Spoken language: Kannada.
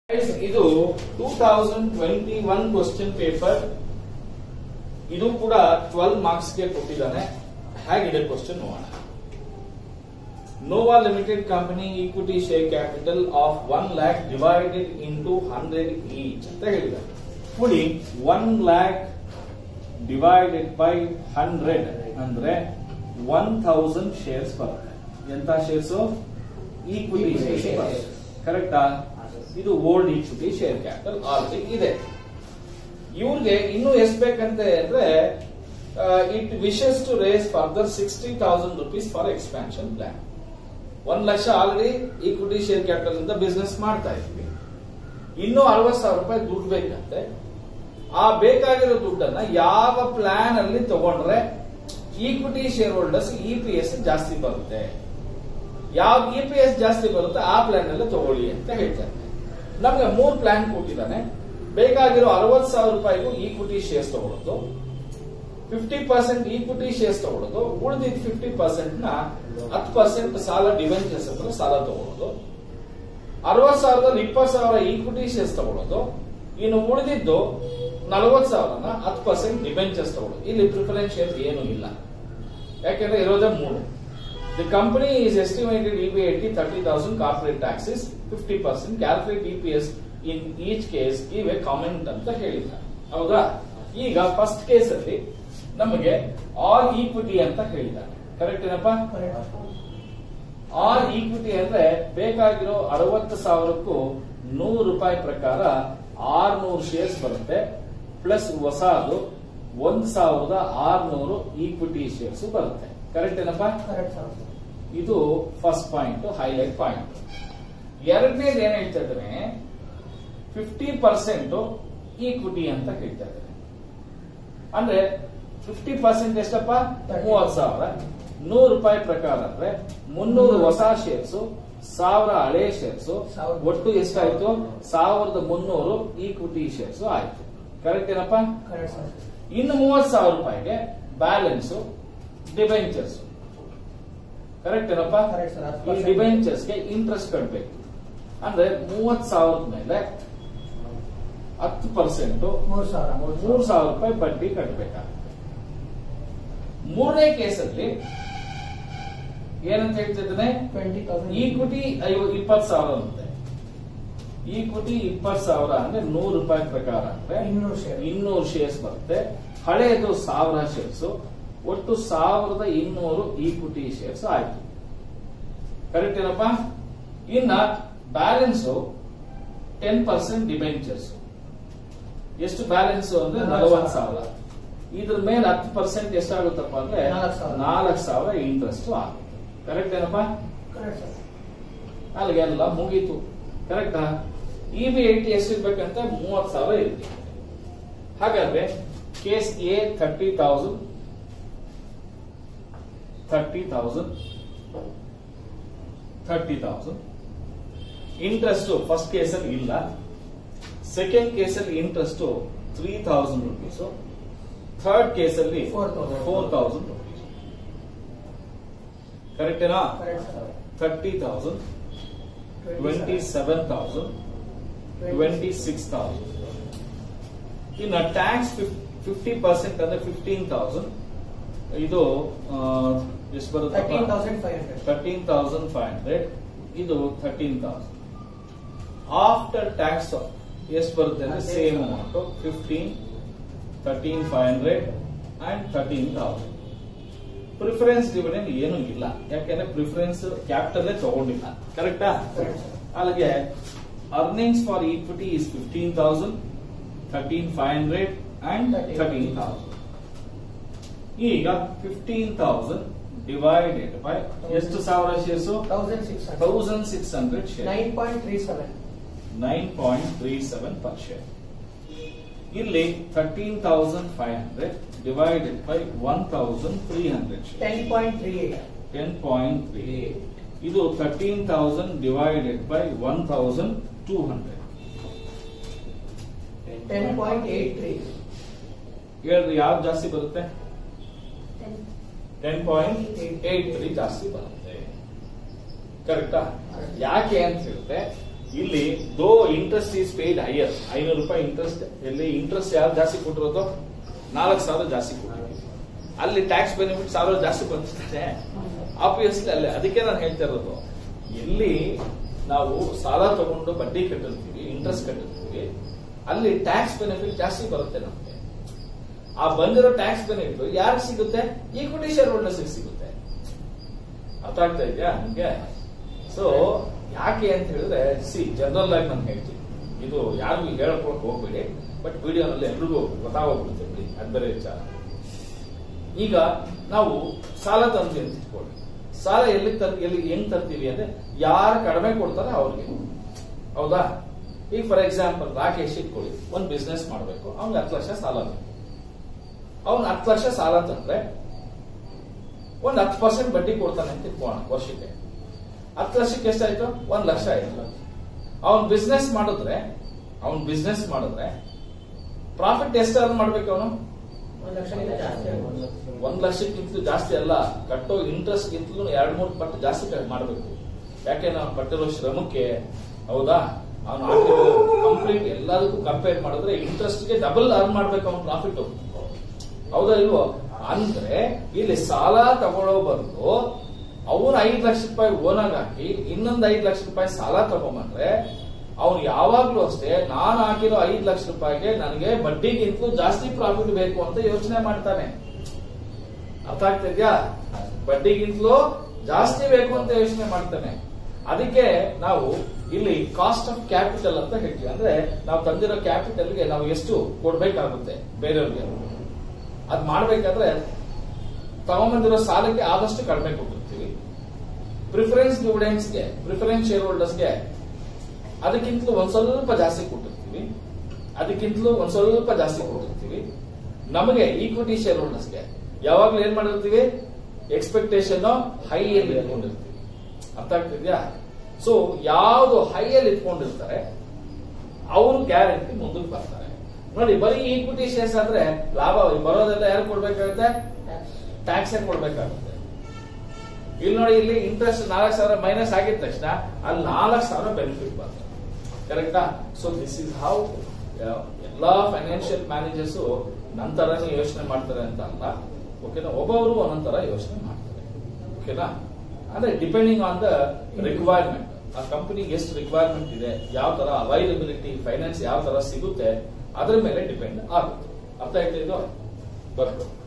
Guys, ಇದು two thousand twenty one question paper ಇದು ಕೂಡ ಟ್ವೆಲ್ವ್ ಮಾರ್ಕ್ಸ್ ಗೆ ಕೊಟ್ಟಿದ್ದಾನೆ ಹೇಗಿದೆ ಕ್ವಶನ್ ನೋಡೋಣ Nova limited company equity share capital of one lakh divided into hundred each ಅಂತ ಹೇಳಿದ್ದಾರೆ ನೋಡಿ one lakh divided by hundred ಅಂದ್ರೆ ಒನ್ ಥೌಸಂಡ್ ಶೇರ್ಸ್ ಬರುತ್ತೆ ಎಂತ ಶೇರ್ಸ್ ಈಕ್ವಿಟಿ ಶೇರ್ಸ್ ಬರುತ್ತೆ ಕರೆಕ್ಟಾ ಇದು old equity share capital already ಇದೆ ಇವ್ರಿಗೆ ಇನ್ನೂ ಎಷ್ಟು ಬೇಕಂತೆ ಅಂದ್ರೆ it wishes to raise further sixty thousand rupees for expansion plan ಒಂದ್ ಲಕ್ಷ ಆಲ್ರೆಡಿ ಈಕ್ವಿಟಿ ಶೇರ್ ಕ್ಯಾಪಿಟಲ್ ಇಂದ ಬಿಸ್ನೆಸ್ ಮಾಡ್ತಾ ಇದ್ವಿ ಇನ್ನೂ ಅರವತ್ ಸಾವಿರ ರೂಪಾಯಿ ದುಡ್ಡು ಬೇಕಂತೆ ಆ ಬೇಕಾಗಿರೋ ದುಡ್ಡನ್ನ ಯಾವ ಪ್ಲಾನ್ ಅಲ್ಲಿ ತಗೊಂಡ್ರೆ equity share holders E P S ಜಾಸ್ತಿ ಬರುತ್ತೆ ಯಾವ ಇ ಪಿ ಎಸ್ ಜಾಸ್ತಿ ಬರುತ್ತೆ ಆ ಪ್ಲಾನ್ ಅಲ್ಲಿ ತಗೊಳ್ಳಿ ಅಂತ ಹೇಳ್ತಾರೆ ನಮ್ಗೆ ಮೂರ್ ಪ್ಲಾನ್ ಕೊಟ್ಟಿದ್ದಾನೆ ಬೇಕಾಗಿರೋ ಅರವತ್ ಸಾವಿರ ರೂಪಾಯಿಗೂ ಈಕ್ವಿಟಿ ಶೇರ್ಸ್ ತಗೊಳ್ಳೋದು ಫಿಫ್ಟಿ ಪರ್ಸೆಂಟ್ ಈಕ್ವಿಟಿ ಶೇರ್ಸ್ ತಗೊಳ್ಳೋದು ಉಳಿದಿದ್ ಫಿಫ್ಟಿ ಪರ್ಸೆಂಟ್ ನ ಹತ್ತು ಪರ್ಸೆಂಟ್ ಸಾಲ ಡಿವೆಂಚರ್ಸ್ ಹತ್ರ ಸಾಲ ತಗೊಳ್ಳೋದು ಅರವತ್ ಸಾವಿರದಲ್ಲಿ ಇಪ್ಪತ್ತು ಸಾವಿರ ಈಕ್ವಿಟಿ ಶೇರ್ಸ್ ತಗೊಳ್ಳೋದು ಇನ್ನು ಉಳಿದಿದ್ದು ನಲವತ್ ಸಾವಿರನ ಹತ್ತು ಪರ್ಸೆಂಟ್ ಡಿಬೆಂಚರ್ಸ್ ತಗೊಳ್ಳೋದು ಇಲ್ಲಿ ಪ್ರಿಫರೆನ್ಷಿಯಲ್ ಏನು ಇಲ್ಲ ಯಾಕೆಂದ್ರೆ ಇರೋದೇ ಮೂರು the company is estimated EBIT thirty thousand corporate taxes fifty percent calculate EPS in each case give a comment ಅಂತ ಹೇಳಿದ್ದಾರೆ ಹೌದಾ ಈಗ ಫಸ್ಟ್ ಕೇಸ್ ಅಲ್ಲಿ ನಮಗೆ ಆಲ್ ಈಕ್ವಿಟಿ ಅಂತ ಹೇಳಿದ್ದಾರೆ ಕರೆಕ್ಟ್ ಏನಪ್ಪ ಆಲ್ ಈಕ್ವಿಟಿ ಅಂದ್ರೆ ಬೇಕಾಗಿರೋ ಅರವತ್ತು ಸಾವಿರಕ್ಕೂ ನೂರು ರೂಪಾಯಿ ಪ್ರಕಾರ ಆರ್ನೂರು ಶೇರ್ಸ್ ಬರುತ್ತೆ ಪ್ಲಸ್ ಹೊಸದು ಒಂದ್ ಸಾವಿರದ ಆರ್ನೂರು ಈಕ್ವಿಟಿ ಶೇರ್ಸ್ ಬರುತ್ತೆ ಕರೆಕ್ಟ್ ಏನಪ್ಪ ಇದು ಫಸ್ಟ್ ಪಾಯಿಂಟ್ ಹೈಲೈಟ್ ಪಾಯಿಂಟ್ ಎರಡನೇದು ಏನ್ ಹೇಳ್ತಾ ಇದ್ದಾನೆ ಫಿಫ್ಟಿ ಪರ್ಸೆಂಟ್ ಈಕ್ವಿಟಿ ಅಂತ ಹೇಳ್ತಾ ಇದ್ದಾರೆ ಅಂದ್ರೆ ಫಿಫ್ಟಿ ಪರ್ಸೆಂಟ್ ಎಷ್ಟಪ್ಪ ಮೂವತ್ ಸಾವಿರ ನೂರು ರೂಪಾಯಿ ಪ್ರಕಾರ ಅಂದ್ರೆ ಮುನ್ನೂರು ಹೊಸ ಶೇರ್ಸ್ ಸಾವಿರ ಹಳೆ ಶೇರ್ಸ್ ಒಟ್ಟು ಎಷ್ಟಾಯ್ತು ಸಾವಿರದ ಮುನ್ನೂರು ಈಕ್ವಿಟಿ ಶೇರ್ಸ್ ಆಯ್ತು ಕರೆಕ್ಟ್ ಏನಪ್ಪ ಇನ್ನು ಮೂವತ್ ಸಾವಿರ ರೂಪಾಯಿಗೆ ಬ್ಯಾಲೆನ್ಸ್ ಡಿಬೆಂಚರ್ಸ್ ಕರೆಕ್ಟ್ ಏನಪ್ಪ Correct, sir. ಅದು ಈ percent. ಡಿಬೆಂಚರ್ಸ್ಗೆ ಇಂಟ್ರೆಸ್ಟ್ ಕಟ್ಟಬೇಕು ಅಂದ್ರೆ ಮೂವತ್ ಸಾವಿರದ ಮೇಲೆ ಹತ್ತು ಪರ್ಸೆಂಟ್ ಮೂರು ಸಾವಿರ ಮೂರು ಸಾವಿರ ರೂಪಾಯಿ ಬಡ್ಡಿ ಕಟ್ಟಬೇಕಾಗುತ್ತೆ ಮೂರನೇ ಕೇಸಲ್ಲಿ ಏನಂತ ಹೇಳ್ತಿದ್ದಾನೆ ಟ್ವೆಂಟಿ ತೌಸಂಡ್ ಈಕ್ವಿಟಿ ಐವ ಇಪ್ಪತ್ತು ಸಾವಿರ ಅಂತೆ ಈಕ್ವಿಟಿ ಇಪ್ಪತ್ತು ಸಾವಿರ ಅಂದ್ರೆ ನೂರು ರೂಪಾಯಿ ಪ್ರಕಾರ ಅಂದ್ರೆ ಇನ್ನೂರು ಶೇರ್ ಇನ್ನೂರು ಶೇರ್ಸ್ ಬರುತ್ತೆ ಹಳೆಯದು ಸಾವಿರ ಶೇರ್ಸ್ ಒಟ್ಟು ಸಾವಿರದ ಇನ್ನೂರು ಈಕ್ವಿಟಿ ಶೇರ್ಸ್ ಆಯ್ತು ಕರೆಕ್ಟ್ ಏನಪ್ಪ ಇನ್ನ ಬ್ಯಾಲೆನ್ಸ್ ಟೆನ್ ಪರ್ಸೆಂಟ್ ಡಿಬೆಂಚರ್ಸ್ ಎಷ್ಟು ಬ್ಯಾಲೆನ್ಸ್ ಅಂದ್ರೆ ನಲವತ್ತು ಸಾವಿರ ಇದ್ರ ಮೇಲೆ ಹತ್ತು ಪರ್ಸೆಂಟ್ ಎಷ್ಟಾಗುತ್ತಪ್ಪ ಅಂದ್ರೆ ನಾಲ್ಕು ಸಾವಿರ. ನಾಲ್ಕು ಸಾವಿರ ಇಂಟ್ರೆಸ್ಟ್ ಆಗುತ್ತೆ ಕರೆಕ್ಟ್ ಏನಪ್ಪ ಕರೆಕ್ಟ್ ಸರ್ ಅಲ್ಲಿಗೆಲ್ಲ ಮುಗೀತು ಕರೆಕ್ಟಾ ಇ ಬಿ ಐಟಿ ಎಷ್ಟು ಇರ್ಬೇಕಂತ ಮೂವತ್ ಸಾವಿರ ಇರುತ್ತೆ ಹಾಗಾದ್ರೆ case A thirty thousand thirty thousand thirty thousand interest first ಕೇಸಲ್ಲಿ ಇಲ್ಲ ಸೆಕೆಂಡ್ ಕೇಸಲ್ಲಿ interest three thousand rupees third ಕೇಸಲ್ಲಿ 4,000. ಫೋರ್ ತೌಸಂಡ್ ರುಪೀಸ್ ಕರೆಕ್ಟೇನಾ correct sir thirty thousand twenty seven thousand twenty six thousand ಇನ್ನು ಟ್ಯಾಕ್ಸ್ ಫಿಫ್ಟಿ ಪರ್ಸೆಂಟ್ ಅಂದ್ರೆ ಫಿಫ್ಟೀನ್ ತೌಸಂಡ್ ಇದು ಆ, ಎಷ್ಟು ಬರುತ್ತೆ thirteen thousand five hundred thirteen thousand five hundred ಇದು ಥರ್ಟೀನ್ ತೌಸಂಡ್ ಆಫ್ಟರ್ ಟ್ಯಾಕ್ಸ್ ಎಷ್ಟು ಬರುತ್ತೆ ಅಂದ್ರೆ ಅದೇ same sir. Amount fifteen thirteen five hundred and thirteen thousand preference dividend ಏನು ಇಲ್ಲ ಯಾಕೆಂದ್ರೆ ಪ್ರಿಫರೆನ್ಸ್ ಕ್ಯಾಪಿಟಲ್ ತಗೊಂಡಿಲ್ಲ ಕರೆಕ್ಟಾ ಕರೆಕ್ಟ್ ಸರ್ ಅಲ್ಲಿಗೆ earnings for equity is fifteen thousand thirteen five hundred and thirteen thousand ಈಗ ಫಿಫ್ಟೀನ್ ತೌಸಂಡ್ ಡಿವೈಡೆಡ್ ಬೈ ಎಷ್ಟು ಸಾವಿರ shares thousand six hundred thousand six hundred share nine point three seven nine point three seven per share ಇಲ್ಲಿ thirteen thousand five hundred divided by one thousand three hundred share ten point three eight ten point three ಇದು thirteen thousand divided by one thousand two hundred ten point eight three ಹೇಳ್ರಿ ಯಾವ್ದು ಜಾಸ್ತಿ ಬರುತ್ತೆ ಟೆನ್ ಪಾಯಿಂಟ್ ಏಟ್ ತ್ರೀ ಜಾಸ್ತಿ ಬರುತ್ತೆ ಕರೆಕ್ಟಾ ಯಾಕೆ ಅಂತ ಹೇಳಿದ್ರೆ ಇಲ್ಲಿ ದೋ ಇಂಟ್ರೆಸ್ಟ್ ಈಸ್ ಪೇಡ್ ಹೈಯರ್ ಐನೂರು ರೂಪಾಯಿ ಇಂಟ್ರೆಸ್ಟ್ ಇಲ್ಲಿ ಇಂಟ್ರೆಸ್ಟ್ ಯಾರು ಜಾಸ್ತಿ ಕೊಟ್ಟಿರೋದು ನಾಲ್ಕು ಸಾವಿರ ಜಾಸ್ತಿ ಕೊಟ್ಟಿರೋದು ಅಲ್ಲಿ ಟ್ಯಾಕ್ಸ್ ಬೆನಿಫಿಟ್ ಸಾವಿರ ಜಾಸ್ತಿ ಬಂದಿರ್ತಾರೆ ಆಬ್ವಿಯಸ್ಲಿ ಅಲ್ಲಿ ಅದಕ್ಕೆ ನಾನು ಹೇಳ್ತಾ ಇರೋದು ಎಲ್ಲಿ ನಾವು ಸಾಲ ತಗೊಂಡು ಬಡ್ಡಿ ಕಟ್ಟಿರ್ತೀವಿ ಇಂಟ್ರೆಸ್ಟ್ ಕಟ್ಟಿರ್ತೀವಿ ಅಲ್ಲಿ ಟ್ಯಾಕ್ಸ್ ಬೆನಿಫಿಟ್ ಜಾಸ್ತಿ ಬರುತ್ತೆ ನಮಗೆ ಆ ಬಂದಿರೋ ಟ್ಯಾಕ್ಸ್ ಬೆನಿಫಿಟ್ ಯಾರಿಗೆ ಸಿಗುತ್ತೆ ಈಕ್ವಿಟಿ ಶೇರ್ ಹೋಲ್ಡರ್ಸ್ ಸಿಗುತ್ತೆ ಅರ್ಥ ಆಗ್ತಾ ಇದೆಯಾ ನಿಮ್ಗೆ ಸೊ ಯಾಕೆ ಅಂತ ಹೇಳಿದ್ರೆ ಸಿ ಜನರಲ್ ಆಗಿ ನಾನು ಹೇಳ್ತೀನಿ ಇದು ಯಾರಿಗೂ ಹೇಳ್ಕೊಳಕ್ ಹೋಗ್ಬೇಡಿ ಬಟ್ ವಿಡಿಯೋನಲ್ಲಿ ಎಲ್ರಿಗೂ ಗೊತ್ತಾಗೋಗ್ಬಿಡುತ್ತೆ ಬಿಡಿ ಅದು ಬೇರೆ ವಿಚಾರ ಈಗ ನಾವು ಸಾಲ ತಂದ್ವಿ ಅಂತ ಇಟ್ಕೊಳ್ಳಿ ಸಾಲ ಎಲ್ಲಿ ತರ್ ಎಲ್ಲಿ ಹೆಂಗ್ ತರ್ತೀವಿ ಅಂದ್ರೆ ಯಾರು ಕಡಿಮೆ ಕೊಡ್ತಾರೆ ಅವ್ರಿಗೆ ಹೌದಾ ಈಗ ಫಾರ್ ಎಕ್ಸಾಂಪಲ್ ರಾಕೇಶ್ ಇಟ್ಕೊಳ್ಳಿ ಒಂದ್ ಬಿಸ್ನೆಸ್ ಮಾಡ್ಬೇಕು ಅವ್ನಿಗೆ ಹತ್ತು ಲಕ್ಷ ಸಾಲ ಬೇಕು ಅವ್ನು ಹತ್ತು ಲಕ್ಷ ಸಾಲ ತಂದ್ರೆ ಒಂದ್ ಹತ್ತು ಪರ್ಸೆಂಟ್ ಬಡ್ಡಿ ಕೊಡ್ತಾನೆ ಅಂತ ಇಟ್ಕೋಣ ವರ್ಷಕ್ಕೆ ಹತ್ತು ಲಕ್ಷಕ್ಕೆ ಎಷ್ಟಾಯ್ತು ಒಂದ್ ಲಕ್ಷ ಆಯ್ತು ಅವನ್ ಬಿಸ್ನೆಸ್ ಮಾಡಿದ್ರೆ ಅವನ್ ಬಿಸ್ನೆಸ್ ಮಾಡಿದ್ರೆ ಪ್ರಾಫಿಟ್ ಎಷ್ಟು ಅರ್ನ್ ಮಾಡ್ಬೇಕು ಅವನು ಒಂದು ಲಕ್ಷಕ್ಕಿಂತ ಜಾಸ್ತಿ ಆಗುತ್ತೆ. ಒಂದ್ ಲಕ್ಷಕ್ಕಿಂತ ಜಾಸ್ತಿ ಅಲ್ಲ ಕಟ್ಟೋ ಇಂಟ್ರೆಸ್ಟ್ ಗಿಂತಲೂ ಎರಡ್ ಮೂರು ಪಟ್ಟು ಜಾಸ್ತಿ ಕ- ಮಾಡ್ಬೇಕು ಯಾಕೆ ನಾವು ಪಟ್ಟಿರೋ ಶ್ರಮಕ್ಕೆ ಹೌದಾ ಅವನು ಹಾಕಿರೋ ಕಂಪ್ಲೀಟ್ ಎಲ್ಲದಕ್ಕೂ ಕಂಪೇರ್ ಮಾಡಿದ್ರೆ ಇಂಟ್ರೆಸ್ಟ್ ಗೆ ಡಬಲ್ ಅರ್ನ್ ಮಾಡ್ಬೇಕು ಅವ್ನ ಪ್ರಾಫಿಟ್ ಹೌದಾ ಇಲ್ವೋ ಅಂದ್ರೆ ಇಲ್ಲಿ ಸಾಲ ತಗೊಳ್ಳೋ ಬದಲು ಅವನು ಐದು ಲಕ್ಷ ರೂಪಾಯಿ ಓನಾಗ್ ಹಾಕಿ ಇನ್ನೊಂದು ಐದು ಲಕ್ಷ ರೂಪಾಯಿ ಸಾಲ ತಗೊಂಬಂದ್ರೆ ಅವ್ನು ಯಾವಾಗ್ಲೂ ಅಷ್ಟೇ ನಾನು ಹಾಕಿರೋ ಐದು ಲಕ್ಷ ರೂಪಾಯಿಗೆ ನನಗೆ ಬಡ್ಡಿಗಿಂತಲೂ ಜಾಸ್ತಿ ಪ್ರಾಫಿಟ್ ಬೇಕು ಅಂತ ಯೋಚನೆ ಮಾಡ್ತಾನೆ ಅರ್ಥ ಆಗ್ತಿದ್ಯಾ ಬಡ್ಡಿಗಿಂತಲೂ ಜಾಸ್ತಿ ಬೇಕು ಅಂತ ಯೋಚನೆ ಮಾಡ್ತಾನೆ ಅದಕ್ಕೆ ನಾವು ಇಲ್ಲಿ ಕಾಸ್ಟ್ ಆಫ್ ಕ್ಯಾಪಿಟಲ್ ಅಂತ ಹೇಳ್ತೀವಿ ಅಂದ್ರೆ ನಾವು ತಂದಿರೋ ಕ್ಯಾಪಿಟಲ್ಗೆ ನಾವು ಎಷ್ಟು ಕೊಡ್ಬೇಕಾಗುತ್ತೆ ಬೇರೆಯವ್ರಿಗೆ ಅದ್ ಮಾಡ್ಬೇಕಾದ್ರೆ ತಗೊಂಬಂದಿರೋ ಸಾಲಕ್ಕೆ ಆದಷ್ಟು ಕಡಿಮೆ ಕೊಟ್ಟಿರ್ತೀವಿ ಪ್ರಿಫರೆನ್ಸ್ ಡಿವಿಡೆನ್ಸ್ಗೆ ಪ್ರಿಫರೆನ್ಸ್ ಶೇರ್ ಹೋಲ್ಡರ್ಸ್ಗೆ ಅದಕ್ಕಿಂತಲೂ ಒಂದ್ ಸ್ವಲ್ಪ ಜಾಸ್ತಿ ಕೊಟ್ಟಿರ್ತೀವಿ ಅದಕ್ಕಿಂತಲೂ ಒಂದ್ ಸ್ವಲ್ಪ ಜಾಸ್ತಿ ಕೊಟ್ಟಿರ್ತೀವಿ ನಮಗೆ ಈಕ್ವಿಟಿ ಶೇರ್ ಹೋಲ್ಡರ್ಸ್ಗೆ ಯಾವಾಗ್ಲೂ ಏನ್ ಮಾಡಿರ್ತೀವಿ ಎಕ್ಸ್ಪೆಕ್ಟೇಷನ್ ಹೈ ಅಲ್ಲಿ ಇಟ್ಕೊಂಡಿರ್ತೀವಿ ಅರ್ಥ ಆಗ್ತಿದ್ಯಾ ಸೊ ಯಾವ್ದು ಹೈ ಅಲ್ಲಿ ಇಟ್ಕೊಂಡಿರ್ತಾರೆ ಅವರು ಗ್ಯಾರಂಟಿ ಮುಂದಕ್ಕೆ ಬರ್ತಾರೆ ನೋಡಿ ಬರೀ ಈಕ್ವಿಟಿ ಶೇರ್ಸ್ ಆದ್ರೆ ಲಾಭ ಬರೋದೆಲ್ಲ ಯಾರು ಕೊಡ್ಬೇಕಾಗುತ್ತೆ ಟ್ಯಾಕ್ಸ್ ಕೊಡ್ಬೇಕಾಗುತ್ತೆ ಇಲ್ಲಿ ನೋಡಿ ಇಲ್ಲಿ ಇಂಟ್ರೆಸ್ಟ್ ನಾಲ್ಕು ಸಾವಿರ ಮೈನಸ್ ಆಗಿದ ತಕ್ಷಣ ಅಲ್ಲಿ ನಾಲ್ಕು ಸಾವಿರ ಬೆನಿಫಿಟ್ ಬರ್ತದೆ ಕರೆಕ್ಟಾ ಸೊ ದಿಸ್ ಇಸ್ ಹೌ ಎಲ್ಲಾ ಫೈನಾನ್ಷಿಯಲ್ ಮ್ಯಾನೇಜರ್ಸ್ ನಂತರನೇ ಯೋಚನೆ ಮಾಡ್ತಾರೆ ಅಂತ ಅಲ್ಲ ಓಕೆನಾ ಒಬ್ಬೊಬ್ರು ಒಂದೊಂದ್ ತರ ಯೋಚನೆ ಮಾಡ್ತಾರೆ ಓಕೆನಾ ಅಂದ್ರೆ ಡಿಪೆಂಡಿಂಗ್ ಆನ್ ದ ರಿಕ್ವೈರ್ಮೆಂಟ್ ಆ ಕಂಪನಿಗೆ ಎಷ್ಟು ರಿಕ್ವೈರ್ಮೆಂಟ್ ಇದೆ ಯಾವ ತರ ಅವೈಲಬಿಲಿಟಿ ಫೈನಾನ್ಸ್ ಯಾವ ತರ ಸಿಗುತ್ತೆ ಅದ್ರ ಮೇಲೆ ಡಿಪೆಂಡ್ ಆಗುತ್ತೆ ಅರ್ಥ ಆಯ್ತಾ ಇದು ಬರ್ಬೋದು